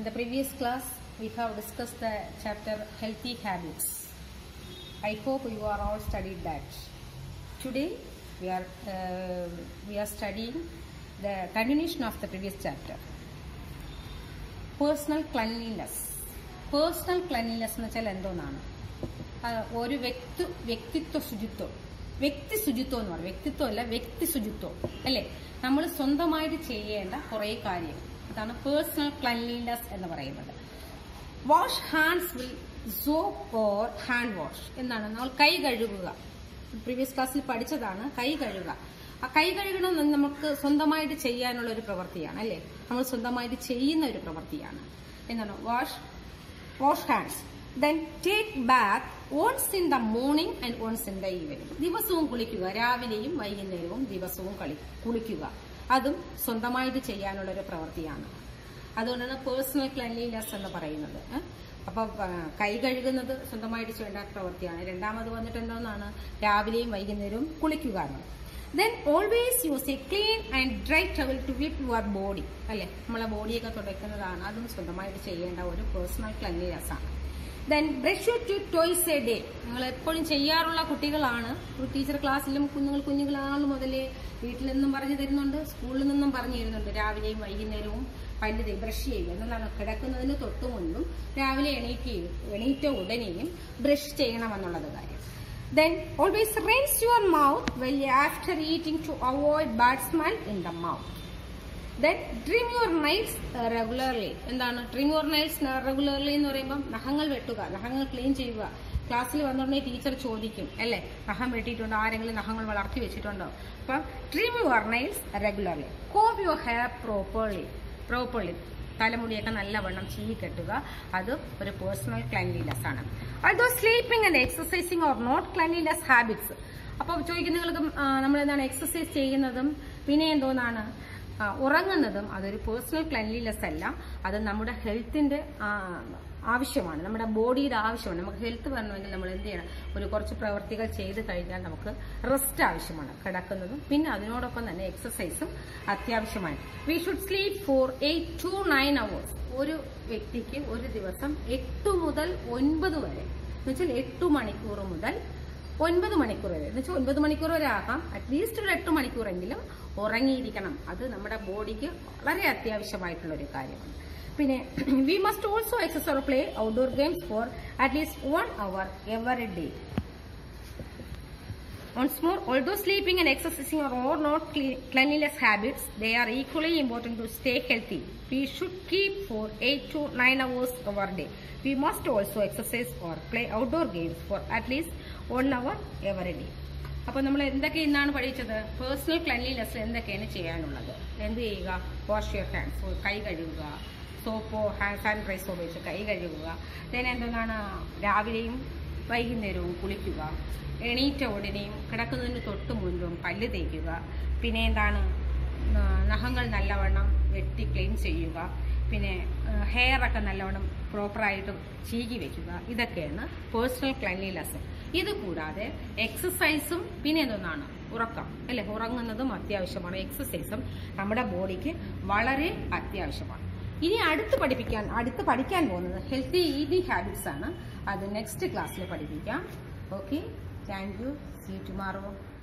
In the previous class, we have discussed the chapter Healthy Habits. I hope you are all studied that. Today, we are uh, we are studying the continuation of the previous chapter. Personal cleanliness personal cleanliness എന്ന് വെച്ചാൽ എന്തോന്നാണ് ആ, ഒരു വ്യക്തി വ്യക്തിത്വ ശുചിത്വം വ്യക്തി ശുചിത്വം എന്ന് പറയും വ്യക്തിത്വം അല്ല വ്യക്തി ശുചിത്വം അല്ലേ നമ്മൾ സ്വന്തമായിട്ട് ചെയ്യേണ്ട കുറേ കാര്യം അതാണ് പേഴ്സണൽ ക്ലൻലിനെസ് എന്ന് പറയുന്നത് wash hands will soap or hand wash എന്നാണ് നമ്മൾ കൈ കഴുകുക പ്രീവിയസ് ക്ലാസ്സിൽ പഠിച്ചതാണ് കൈ കഴുകുക ആ കൈ കഴുകണം എന്ന് നമുക്ക് സ്വന്തമായിട്ട് ചെയ്യാനുള്ള ഒരു പ്രവൃത്തിയാണ് അല്ലേ നമ്മൾ സ്വന്തമായിട്ട് ചെയ്യുന്ന ഒരു പ്രവൃത്തിയാണ് എന്താണ് wash wash hands then take bath once in the morning and once in the evening ദിവസവും കുളിക്കുക രാവിലെയും വൈകുന്നേരവും ദിവസവും കളി കുളിക്കുക അതും സ്വന്തമായിട്ട് ചെയ്യാനുള്ള ഒരു പ്രവൃത്തിയാണ് അതുകൊണ്ടാണ് പേഴ്സണൽ ക്ലൻലിനെസ് എന്ന് പറയുന്നത് ഏ? അപ്പൊ ആ, കൈ കഴുകുന്നത് സ്വന്തമായിട്ട് ചെയ്യേണ്ട പ്രവൃത്തിയാണ് രണ്ടാമത് വന്നിട്ട് എന്തോന്നാണ് രാവിലെയും വൈകുന്നേരവും കുളിക്കുക എന്നാണ് then always use a clean and dry towel to wipe your body അല്ലെ നമ്മളെ ബോഡിയൊക്കെ തുടയ്ക്കുന്നതാണ് അതും സ്വന്തമായിട്ട് ചെയ്യേണ്ട ഒരു പേഴ്സണൽ ക്ലൻലിനെസ് ആണ് then brush you to twice a day നിങ്ങൾ എപ്പോഴും ചെയ്യാറുള്ള കുട്ടികളാണ് ഒരു ടീച്ചർ ക്ലാസ്സിലും കുഞ്ഞുങ്ങൾ കുഞ്ഞുങ്ങളാണ് മുതലേ വീട്ടിൽ നിന്നും പറഞ്ഞു തരുന്നുണ്ട് സ്കൂളിൽ നിന്നും പറഞ്ഞു തരുന്നുണ്ട് രാവിലെയും വൈകുന്നേരവും പല്ല് തേ ബ്രഷ് ചെയ്യുക എന്നുള്ളതാണ് കിടക്കുന്നതിന് തൊട്ട് മുൻപും രാവിലെ എണീക്കുകയും എണീറ്റ ഉടനെയും ബ്രഷ് ചെയ്യണമെന്നുള്ളത് കാര്യം then always rinse your mouth well after eating to avoid bad smell in the mouth then trim your nails regularly എന്താണ് ട്രിം യുവർ നൈൽസ് റെഗുലർലി എന്ന് പറയുമ്പോൾ നഖങ്ങൾ വെട്ടുക നഖങ്ങൾ ക്ലീൻ ചെയ്യുക ക്ലാസ്സിൽ വന്നുടനെ ടീച്ചർ ചോദിക്കും അല്ലേ നഖം വെട്ടിയിട്ടുണ്ടോ ആരെങ്കിലും നഖങ്ങൾ വളർത്തി വെച്ചിട്ടുണ്ടോ അപ്പം trim your nails regularly comb your hair properly properly തലമുടിയൊക്കെ നല്ലവണ്ണം ചീകി കെട്ടുക അത് ഒരു പേഴ്സണൽ ക്ലൈൻലിനെസ് ആണ് അതോ sleeping and exercising or not cleanliness habits അപ്പോൾ ചോദിക്കുന്ന നിങ്ങൾക്ക് നമ്മൾ എന്താണ് എക്സസൈസ് ചെയ്യുന്നതും പിന്നെ എന്തോന്നാണ് ആ, ഉറങ്ങുന്നതും അതൊരു പേഴ്സണൽ ക്ലൻലിനെസ് അല്ല അത് നമ്മുടെ ഹെൽത്തിന്റെ ആവശ്യമാണ് നമ്മുടെ ബോഡിയുടെ ആവശ്യമാണ് നമുക്ക് ഹെൽത്ത് വരണമെങ്കിൽ നമ്മൾ എന്ത് ചെയ്യണം ഒരു കുറച്ച് പ്രവർത്തികൾ ചെയ്ത് കഴിഞ്ഞാൽ നമുക്ക് റെസ്റ്റ് ആവശ്യമാണ് കിടക്കുന്നതും പിന്നെ അതിനോടൊപ്പം തന്നെ എക്സസൈസും അത്യാവശ്യമാണ് we should sleep for eight to nine hours ഒരു വ്യക്തിക്ക് ഒരു ദിവസം എട്ട് മുതൽ ഒൻപത് വരെ എന്നുവെച്ചാൽ എട്ട് മണിക്കൂർ മുതൽ ഒൻപത് മണിക്കൂർ വരെ എന്ന് വെച്ചാൽ ഒൻപത് മണിക്കൂർ വരെ ആകാം അറ്റ്ലീസ്റ്റ് ഒരു എട്ട് മണിക്കൂറെങ്കിലും ഉറങ്ങിയിരിക്കണം അത് നമ്മുടെ ബോഡിക്ക് വളരെ അത്യാവശ്യമായിട്ടുള്ള ഒരു കാര്യമാണ് പിന്നെ we must also exercise or play outdoor games for at least one hour every day Once more, although sleeping and exercising are all not cle- cleanliness habits, they are equally important to stay healthy. We should keep for 8 to 9 hours of our day. We must also exercise or play outdoor games for at least one hour every day. അപ്പൊ നമ്മൾ എന്തൊക്കെ ഇന്നാണ് പഠിച്ചത് personal cleanliness എന്തൊക്കെയാണ് ചെയ്യാനുള്ളത് എന്ത് ചെയ്യുക wash your hands കൈ കഴുകുക സോപ്പോ ഹാൻഡ് സാനിറ്റൈസോ ഉപയോഗിച്ച് കൈ കഴുകുക then എന്താണ് രാവിലെയും വൈകുന്നേരവും കുളിക്കുക എണീറ്റ ഉടനെയും കിടക്കുന്നതിന് തൊട്ട് മുൻപും പല്ല് തേക്കുക പിന്നെ എന്താണ് ആ, നഖങ്ങൾ നല്ലവണ്ണം വെട്ടി ക്ലീൻ ചെയ്യുക പിന്നെ ഹെയർ ഒക്കെ നല്ലവണ്ണം പ്രോപ്പറായിട്ട് ചീകി വെക്കുക ഇതൊക്കെയാണ് പേഴ്സണൽ ക്ലൻലിനെസ് ഇത് കൂടാതെ എക്സസൈസും പിന്നെ എന്തൊന്നാണ് ഉറക്കം അല്ലെ ഉറങ്ങുന്നതും അത്യാവശ്യമാണ് എക്സസൈസും നമ്മുടെ ബോഡിക്ക് വളരെ അത്യാവശ്യമാണ് ഇനി അടുത്ത് പഠിപ്പിക്കാൻ അടുത്ത് പഠിക്കാൻ പോകുന്നത് ഹെൽത്തി ഈറ്റിംഗ് ഹാബിറ്റ്സ് ആണ് അത് നെക്സ്റ്റ് ക്ലാസ്സിൽ പഠിപ്പിക്കാം okay thank you see tomorrow